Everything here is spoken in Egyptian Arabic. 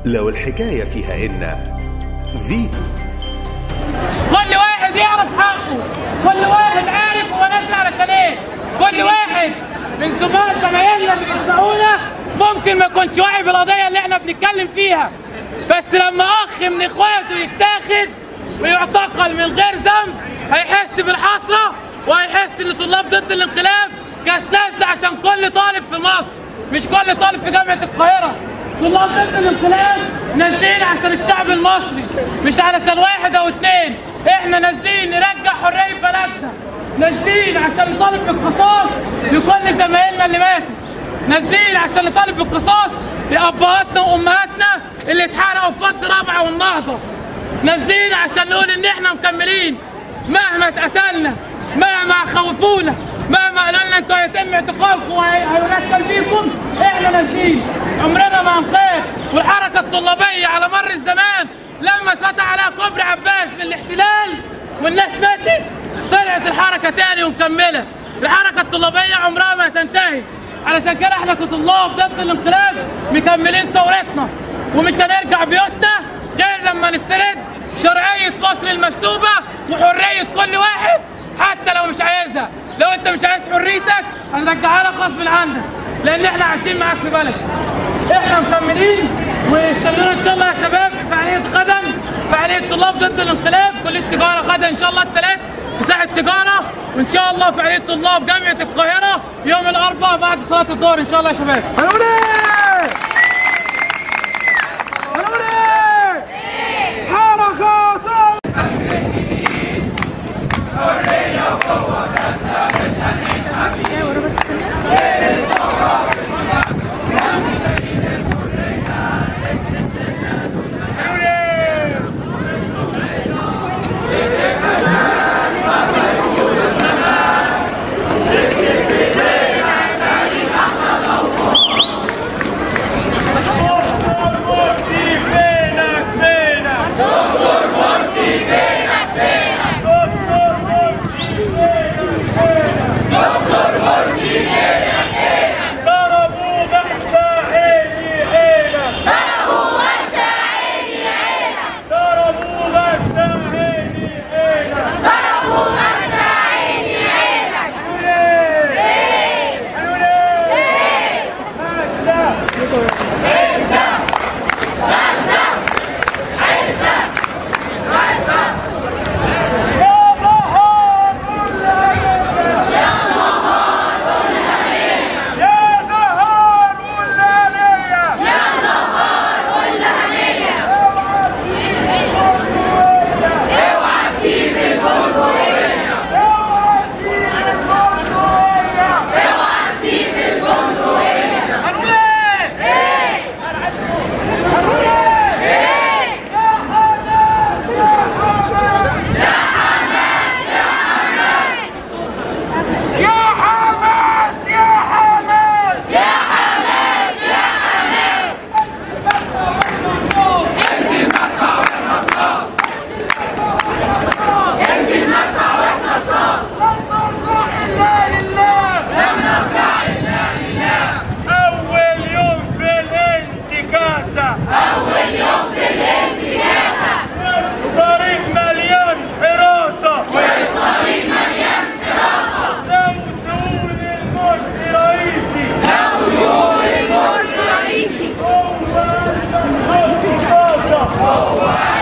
لو الحكاية فيها إن فيتو كل واحد يعرف حقه كل واحد عارف هو نازل علشان ايه كل واحد من زملاء زمايلنا اللي بيسمعونا ممكن ما يكونش واعي بالقضيه اللي احنا بنتكلم فيها بس لما اخ من اخواته يتاخد ويعتقل من غير ذنب هيحس بالحسره وهيحس ان طلاب ضد الانقلاب كانت نازله عشان كل طالب في مصر مش كل طالب في جامعه القاهره طلاب ضد الانقلاب نازلين عشان الشعب المصري مش علشان واحد او اتنين احنا نازلين نرجع حريه بلدنا نازلين عشان نطالب بالقصاص لكل زمايلنا اللي ماتوا نازلين عشان نطالب بالقصاص لابهاتنا وامهاتنا اللي اتحرقوا في فض رابعه والنهضه نازلين عشان نقول ان احنا مكملين مهما اتقتلنا مهما خوفونا مهما قالوا لنا انتوا هيتم اعتقالكم وهينكل بيكم احنا نازلين عمرنا ما هنخاف والحركه الطلابيه على مر الزمان لما اتفتح عليها كوبري عباس من الاحتلال والناس ماتت طلعت الحركه تاني ومكمله الحركه الطلابيه عمرها ما هتنتهي علشان كده احنا كطلاب ضد الانقلاب مكملين ثورتنا ومش هنرجع بيوتنا غير لما نسترد شرعيه مصر المسلوبه وحريه كل واحد حتى لو مش عايزها لو انت مش عايز حريتك هنرجعها لك غصب عنك لان احنا عايشين معاك في بلد احنا مكملين واستنونا ان شاء الله يا شباب في فعاليه غدا فعاليه طلاب ضد الانقلاب كليه التجاره غدا ان شاء الله الثلاث في ساحه تجاره وان شاء الله فعاليه طلاب جامعه القاهره يوم الاربعاء بعد صلاه الظهر ان شاء الله يا شباب هنقول ايه؟ هنقول ايه؟ حركات مرسي فينك فينك دكتور مرسي فينك فينك دكتور مرسي فينك فينك دكتور مرسي فينك فينك ضربوا بحث عيني عينك ضربوا بحث عيني عينك ضربوا بحث عيني عينك ضربوا بحث عيني عينك قولوا ايه؟ قولوا ايه؟ هسه يا ظهر ولا يا ظهر ولا يا ظهر ولا يا ظهر ولا اوعى تسيب البندقية اوعى تسيب البندقية هنقول ايه؟ هنقول ايه؟ يا حماس يا حماس يا حماس يا حماس يا حماس يا حماس ادي المدفع والرصاص ادي المدفع والرصاص لن نرجع الا لله لن نرجع الا لله اول يوم في الانتكاسه اول يوم في الانتكاسه والطريق مليان حراسه والطريق مليان حراسه لو تقول المرسي رئيسي لو تقول المرسي رئيسي هو أجمل رصاصة هو